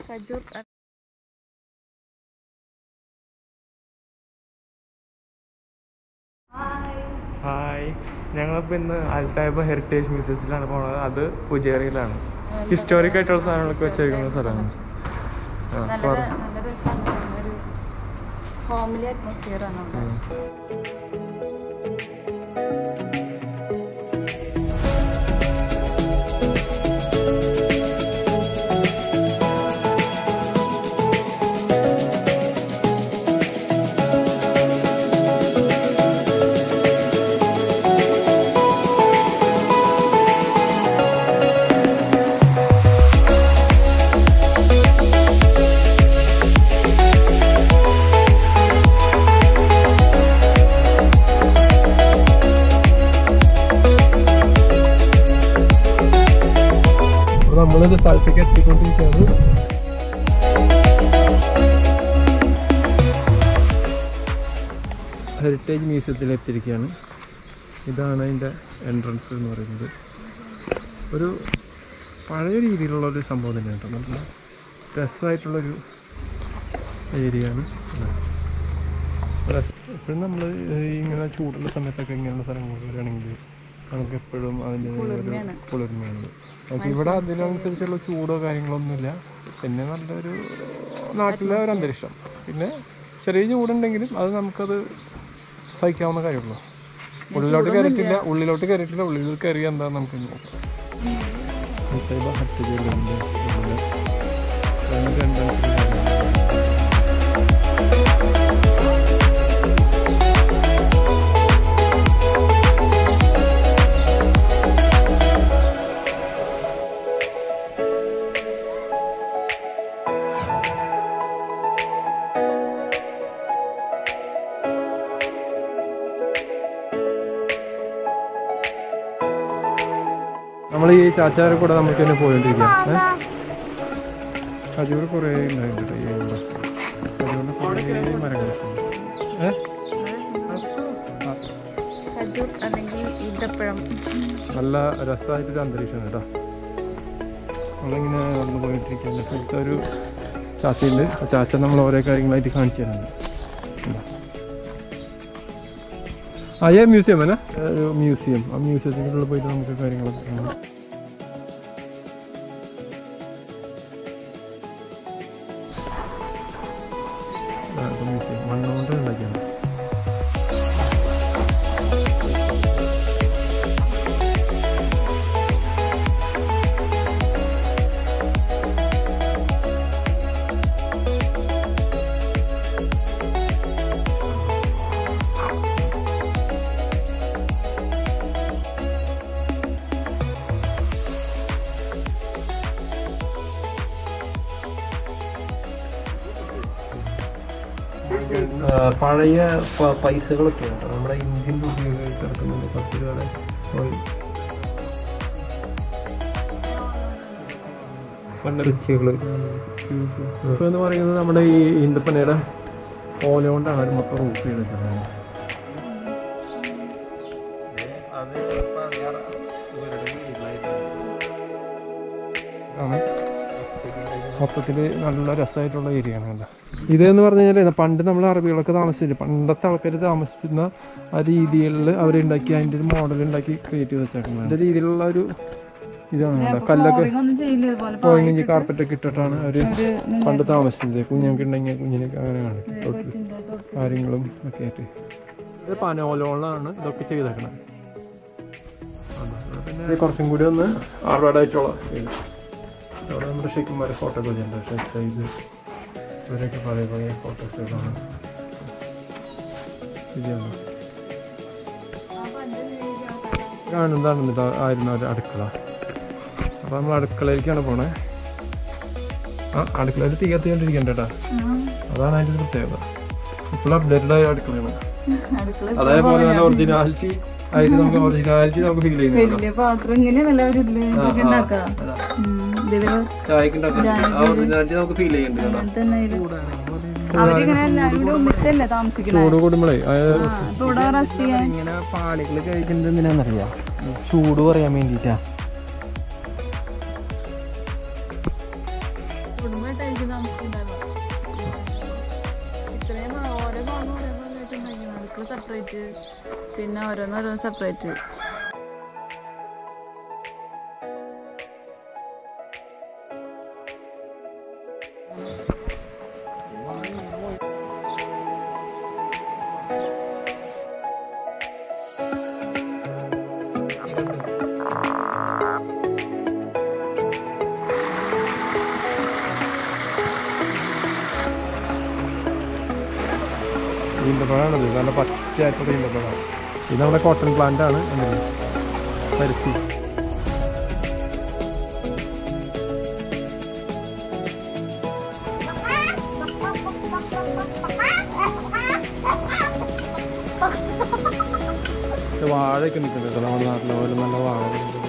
ഖജൂർ hi ഞങ്ങളിപ്പോൾ ഇന്ന് അൽത്തായ്ബ heritage മ്യൂസിയത്തിലാണ് പോണത് അത് ഫുജേറിയിലാണ് ഹിസ്റ്റോറിക് ആയിട്ടുള്ള സാധനങ്ങളൊക്കെ വെച്ചിരിക്കുന്ന സ്ഥലമാണ് ആ, നല്ല പറ. നല്ല രസമാണ് ഒരു ഹോംലി അറ്റ്മോസ്ഫിയർ ആണ് അവിടെ അപ്പോൾ നമ്മളൊരു സ്ഥലത്തേക്ക് എത്തിക്കൊണ്ടിരിക്കുകയാണ് ഹെറിറ്റേജ് മ്യൂസിയത്തിൽ എത്തിയിരിക്കുകയാണ് ഇതാണ് അതിൻ്റെ എൻട്രൻസ് എന്ന് പറയുന്നത് ഒരു പഴയ രീതിയിലുള്ള ഒരു സംഭവം തന്നെയാണ് കേട്ടോ നല്ല രസമായിട്ടുള്ളൊരു ഏരിയ ആണ് എപ്പോഴും നമ്മൾ ഇങ്ങനെ ചൂടുള്ള സമയത്തൊക്കെ ഇങ്ങനെയുള്ള സ്ഥലങ്ങൾ വരികയാണെങ്കിൽ നമുക്ക് എപ്പോഴും അതിൻ്റെ ഒരു കുളിർമയാണ്. കുളിർമയാണ് നമുക്ക് ഇവിടെ അതിനനുസരിച്ചുള്ള ചൂടോ കാര്യങ്ങളൊന്നുമില്ല പിന്നെ നല്ലൊരു നാട്ടിലെ ഒരു അന്തരീക്ഷം പിന്നെ ചെറിയ ചൂടുണ്ടെങ്കിലും അത് നമുക്കത് സഹിക്കാവുന്ന കാര്യമുള്ളൂ ഉള്ളിലോട്ട് കയറിയിട്ടില്ല ഉള്ളിലോട്ട് കയറിയിട്ടില്ല ഉള്ളിൽ കയറിയ എന്താന്ന് നമുക്ക് നോക്കാം മുത്തൈബ ഹട്ട് ജ്വല്ലറിൻ്റെ ഉള്ളില് രണ്ട് entrance ല് നമ്മൾ ഈ ചാച്ചാരെ കൂടെ നമുക്ക് തന്നെ പോയിട്ടിരിക്കാം ഖജൂർ കുറേ ഉണ്ടായിട്ടുണ്ട് ഈ ഇവിടെ. ഖജൂറിന് കുറേ മരങ്ങളൊക്കെ ഉണ്ട്. ഏ? ഖജൂർ അല്ലെങ്കിൽ ഈന്തപ്പഴം നല്ല രസമായിട്ടൊരു അന്തരീക്ഷമാണ് കേട്ടോ നമ്മളിങ്ങനെ നടന്നു പോയിട്ടിരിക്കുകയാണ് അടുത്ത ഒരു ചാച്ചയുണ്ട് ആ ചാച്ച നമ്മൾ ഓരോ കാര്യങ്ങളായിട്ട് കാണിച്ചു തരുന്നുണ്ട് ഇതാ. ആ ഏ മ്യൂസിയം അല്ലേ ഒരു മ്യൂസിയം ആ മ്യൂസിയത്തിനുള്ളിൽ പോയിട്ട് നമുക്ക് കാര്യങ്ങളൊക്കെ കാണാം ആ, ഇത് മ്യൂസിയം മണ്ണുകൊണ്ട് ഉണ്ടാക്കിയാണ് പഴയ പ- പൈസകളൊക്കെ കേട്ടോ നമ്മുടെ ഇന്ത്യൻ രൂപയൊക്കെ കിടക്കുന്നുണ്ട് പത്ത് രൂപയുടെ കോയിൻ. സ്വിച്ചുകള് ഇപ്പൊ എന്ന് പറയുന്നത് നമ്മുടെ ഈ ഈന്തപ്പനയുടെ ഓല കൊണ്ടാണ് അവർ മൊത്തം റൂഫ് ചെയ്തിട്ടുള്ളത് ആണ് മൊത്തത്തിൽ നല്ല രസമായിട്ടുള്ള ഏരിയ ആണ് കണ്ടോ ഇതെന്ന് പറഞ്ഞു കഴിഞ്ഞാൽ പണ്ട് നമ്മൾ അറബികളൊക്കെ താമസിച്ചില്ല പണ്ടത്തെ ആൾക്കാർ താമസിച്ചിരുന്ന ആ രീതികളിൽ അവരുണ്ടാക്കി അതിൻ്റെ ഒരു മോഡൽ ഉണ്ടാക്കി ക്രിയേറ്റ് ചെയ്ത് വെച്ചേക്കുന്നത് അതിൻ്റെ രീതിയിലുള്ള ഒരു ഇതാണ് കണ്ടോ കല്ലൊക്കെ ഒന്നും ചെയ്യില്ല ഇതുപോലെ പോയിങ്ങി കാർപ്പറ്റൊക്കെ ഇട്ടിട്ടാണ് അവർ പണ്ട് താമസിച്ചത് കുഞ്ഞൊക്കെ ഉണ്ടെങ്കിൽ കുഞ്ഞിനൊക്കെ അങ്ങനെ കാണിക്കും തൊട്ട് കാര്യങ്ങളും ഒക്കെ ആയിട്ട് ഇത് പനോലോളാണ് ഇതൊക്കെ ചെയ്തേക്കണത് പിന്നെ കുറച്ചും കൂടി ഒന്ന് ആർവാഡായിട്ടുള്ള ഇത് അവിടെ നമ്മുടെ ഷെയ്ക്കുമാരെ ഫോട്ടോ ഒക്കെ ഉണ്ട് ഷെയ്ക്ക് സൈസ് ഇവരൊക്കെ പഴയ പഴയ ഫോട്ടോസുകളാണ് ഇതാണ് കാണുന്നതാണ് എന്നിട്ട് ആയിരുന്നു ഒരു അടുക്കള അപ്പോൾ നമ്മൾ അടുക്കളയിലേക്കാണ് പോണേ ആ അടുക്കളയിൽ തീ കത്തിക്കൊണ്ടിരിക്കണ്ട കേട്ടാ അതാണ് അതിൻ്റെ ഒരു പ്രത്യേകത ഇപ്പോൾ അപ്ഡേറ്റഡ് ആയ അടുക്കളയാണ് അടുക്കള അതേപോലെ തന്നെ ഒറിജിനാലിറ്റി ആയിട്ട് നമുക്ക് ഒറിജിനാലിറ്റി നമുക്ക് ഫീൽ ചെയ്യുന്നുണ്ട് വലിയ പാത്രം ഇങ്ങനെയല്ല ഒരു ഇതില് ഇതൊക്കെ ഉണ്ടാക്കുക ഇതില് ചായക്ക് ഉണ്ടാക്കുന്നത് ആ ഒറിജിനാലിറ്റി നമുക്ക് ഫീൽ ചെയ്യുന്നുണ്ട് കേട്ടോ അങ്ങനെ തന്നെ ഇതില് അവരിങ്ങനെ എല്ലാവരും കൂടെ ഒന്നിച്ചല്ലേ താമസിക്കുന്നത് ചൂട് കൂടുമ്പോഴേ അപ്പൊ ഇവിടെ റെസ്റ്റ് ചെയ്യാൻ ഇങ്ങനെ പാളികൾ കഴിക്കുന്നത് എന്തിനാന്നറിയാം ചൂട് പറയാൻ വേണ്ടിട്ടാ കുടുംബമായിട്ടായിരിക്കും താമസിക്കുന്നുണ്ടാവുക ഇത്രയും ഓരോ ഭാഗം ഓരോ ഭാഗമായിട്ട് ഉണ്ടായിരിക്കണം അടുക്കള സെപ്പറേറ്റ് പിന്നെ ഓരോന്നോരോന്ന് സെപ്പറേറ്റ് ഈന്തപ്പഴമാണത് നല്ല പച്ചയായിട്ടുള്ള ഈന്തപ്പഴമാണ് ഇത് നമ്മുടെ കോട്ടൺ പ്ലാന്റ് ആണ് കണ്ടില്ലേ പരുത്തി ഇത് വാഴയൊക്കെ നിൽക്കുന്നുണ്ട് നമ്മുടെ നാട്ടിലെ പോലെ നല്ല വാഴ നിൽക്കുന്നത്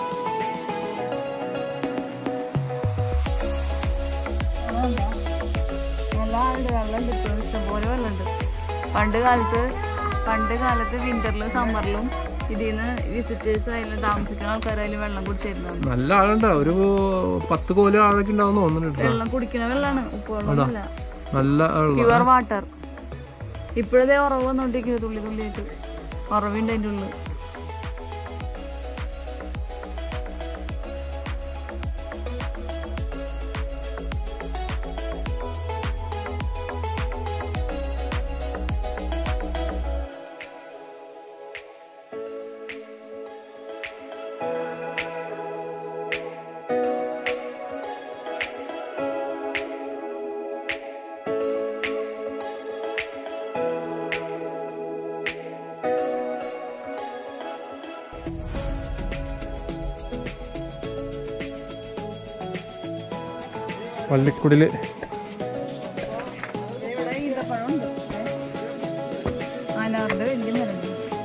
വെള്ളമുണ്ട് വെള്ളം കിട്ടും ഇഷ്ടംപോലെ വെള്ളമുണ്ട് പണ്ട് കാലത്ത് പണ്ട് കാലത്ത് വിന്ററിലും സമ്മറിലും ഇതിൽ നിന്ന് വിസിറ്റേഴ്സ് ആയാലും താമസിക്കുന്ന ആൾക്കാരായാലും വെള്ളം കുടിച്ചിരുന്നതാണ് നല്ല ആളുണ്ടോ ഒരു പത്ത് കോല് ആളൊക്കെ ഉണ്ടാവും തോന്നുന്നുണ്ട് കേട്ടോ. വെള്ളം കുടിക്കുന്ന വെള്ളമാണ് ഉപ്പുവെള്ളമല്ല നല്ല വെള്ളം പ്യുവർ വാട്ടർ ഇപ്പോഴത്തെ ഉറവ് വന്നോണ്ടിരിക്കുന്നത് തുള്ളി തുള്ളിയായിട്ട് ഉറവുണ്ട് അതിൻ്റെ ഉള്ളിൽ പള്ളിക്കുടില് ഇവിടെ ഈന്തപ്പഴമുണ്ട് അനാറിന്റെ വലിയ മരം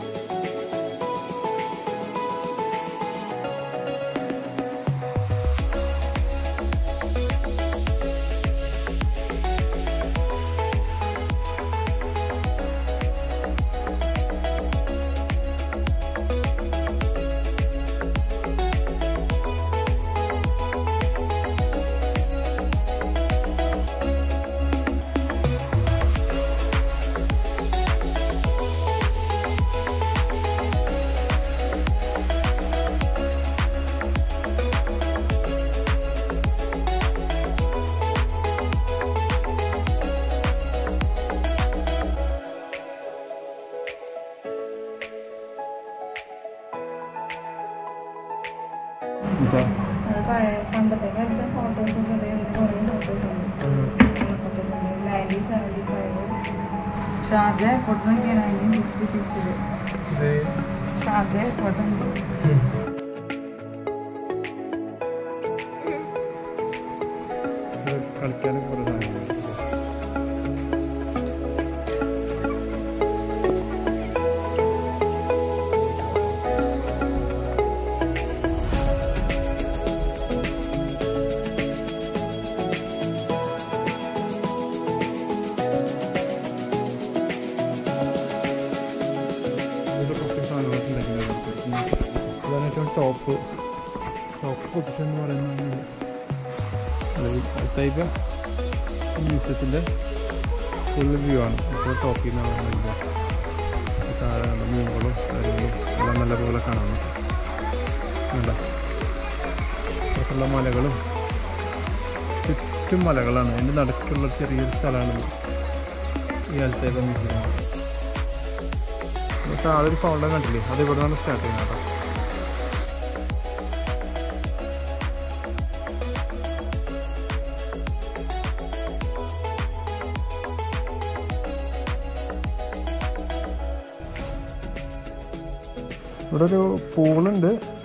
ഇതാ. അത് പഴയ പണ്ടത്തെ കാലത്തെ ഫോട്ടോസ് ഒക്കെ കുറേ ഫോട്ടോസ് ഉണ്ട് nineteen seventy five Sharjah airport നോക്കിയാണ് നയൻറ്റീൻ സിക്സ്റ്റി സിക്സിൽ ഇത് ഷാർജ എയർപോർട്ട് ഉണ്ട് ഇത് കളിക്കാനും കുറേ സാധനങ്ങളുണ്ട് ഇതിൽ കുറച്ച് സാധനങ്ങളൊക്കെ ഉണ്ടാക്കുന്നത് ഇതാണ് ഏറ്റവും ടോപ്പ് ടോപ്പ് പൊസിഷൻ എന്ന് പറയുന്നത് അടുത്തായിപ്പ മ്യൂസിയത്തിൻ്റെ ഫുൾ വ്യൂ ആണ് ഇപ്പോൾ ടോപ്പിൽ നിന്നാണ് വരുന്നത് താഴെ നല്ല മീനുകളും കാര്യങ്ങളും എല്ലാം നല്ല പോലെ കാണാൻ പറ്റും കണ്ടോ? ഇപ്പുറത്തുള്ള മലകളും ചുറ്റും മലകളാണ് അതിൻ്റെ നടുക്കുള്ള ചെറിയൊരു സ്ഥലമാണ് ഈ കാലത്തേക്ക് മ്യൂസിയം താഴെ ഒരു ഫൗണ്ടൻ കണ്ടില്ലേ അത് ഇവിടെ നിന്നാണ് സ്റ്റാർട്ട് ചെയ്യുന്നത് കേട്ടോ ഇവിടെ ഒരു പൂളുണ്ട്